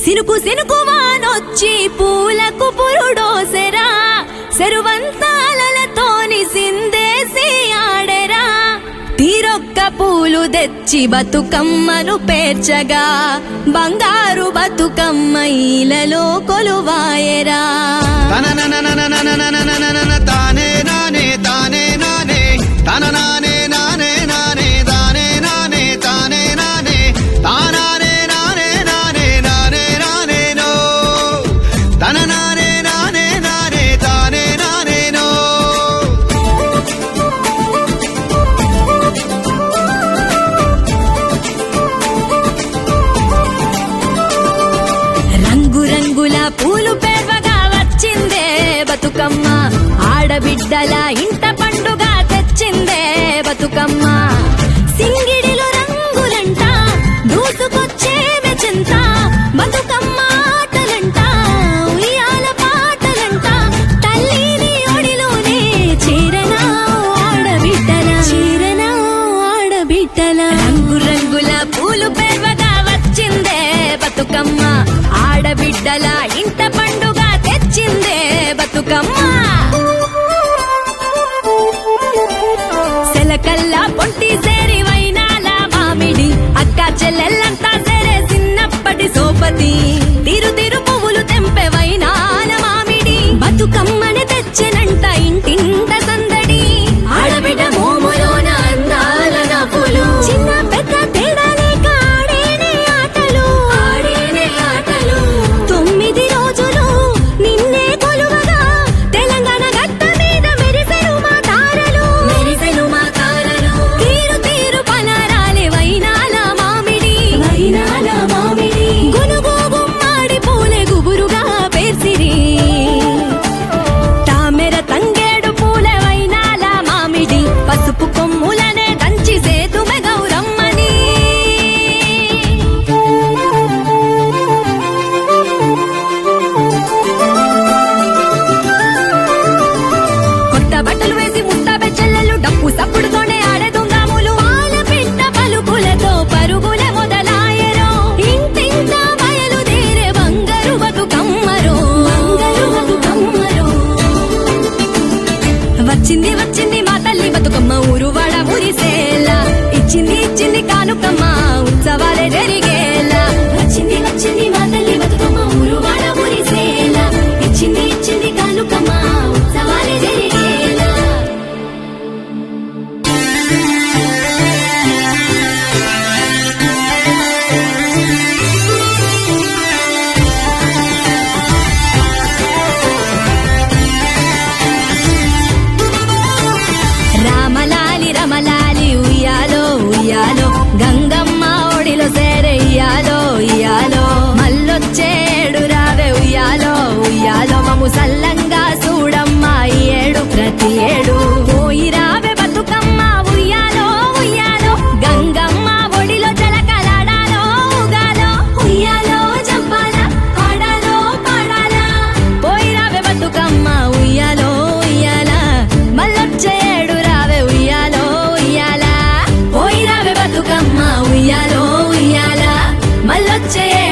సినుకు సినుకు వానొచ్చి పూలకు పురుడోసెరా సెరువంతాలతోని సిందేసి ఆడెరా తీరొక్క పూలు తెచ్చి బతుకమ్మను పేర్చగా బంగారు బతుకమ్మ ఈలలో కొలువాయరా తనననననననననననన తానే నానే తానే నానే తన నానే నానే నానే తానే నానే తానే నానే తానానే నానే నానే నానే నానే నో తన నానే నానే నానే తానే నానే నో రంగు రంగుల పూలు పేర్వగా వచ్చిందే బతుకమ్మ ఆడబిడ్డల ఇంట పండుగ తెచ్చిందే బతుకమ్మ సింగిడిలో రంగులంట దూసుకొచ్చే చింత బతుకమ్మ ఆటలంట ఉయ్యాల పాటలంట తల్లిని ఒడిలోనే చీరనా ఆడబిడ్డల చీరనా ఆడబిడ్డల రంగు రంగుల పూలు పేర్వగా వచ్చిందే బతుకమ్మ ఆడబిడ్డల ఇంట పండుగ తెచ్చిందే బతుకమ్మ సెలకల్లా పొంటి సేరి వైనాల మామిడి అక్క చెల్లెల్లంతా సరే చిన్నప్పటి సోపతి తిరు తిరు పువ్వులు తెంపే వైనాల మామిడి బతుకమ్మని తెచ్చినంట ఇంటింట సందడి ఆడబిడ్డ మోములోన అందాల నవ్వులు చిన్న పెద్ద తేడా లేక ఆడేనే ఆటలు ఆడేనే ఆటలు తొమ్మిది రోజులు నిన్నే కొలువగా తెలంగాణ గట్ట మీద మెరిసెను మా తారలు మెరిసెను మా తారలు తీరు తీరు పనారాలే వైనాల మామిడి వైనాల మామిడి గునుగు గుమ్మాడి పూలే గుబురుగా పేర్సిరి తామెర తంగేడు పూల వైనాల మామిడి పసుపు కొమ్ములనే దంచి సేతుమె గౌరమ్మని కొత్త బట్టలు వేసి ముట్ట బెచ్చల్లెలు డప్పు సప్పుడుతోనే ఆడే దొంగాములు పాల పిట్ట పలుకులతో పరుగుల మొదలాయరో ఇంటింట బయలుదేరే బంగారు బతుకమ్మరో బంగారు బతుకమ్మరో వచ్చింది వచ్చింది మా తల్లి బతుకమ్మ ఊరువాడ మురిసేలా ఇచ్చింది ఇచ్చింది కానుకమ్మ ఉత్సవాలే జరిగేలా వచ్చింది వచ్చింది మా తల్లి బతుకమ్మ ఊరువాడ మురిసేలా ఇచ్చింది ఇచ్చింది కానుకమ్మ ఉత్సవాలే జరిగేలా రామలాలి రమలాలి ఉయ్యాలో ఉయ్యాలో గంగమ్మ ఒడిలో సేరయ్యాలో ఉయ్యాలో మల్లొచ్చేడు రావే ఉయ్యాలో ఉయ్యాలో మము సల్లంగా చూడమ్మ ఈ ఏడు ప్రతి ఏడు పోయి రావే బతుకమ్మ ఉయ్యాలో ఉయ్యాలో గంగమ్మ ఒడిలో జలకలాడాలో ఉగాలో ఉయ్యాలో జంపాల ఆడాలో పాడాలా పోయి రావే బతుకమ్మ ఉయ్యాలో ఉయ్యాల మల్లొచ్చేడు రావే ఉయ్యాలో ఉయ్యాల పోయి రావే బతుకమ్మ ఉయ్యాలో ఉయ్యాల మల్లొచ్చే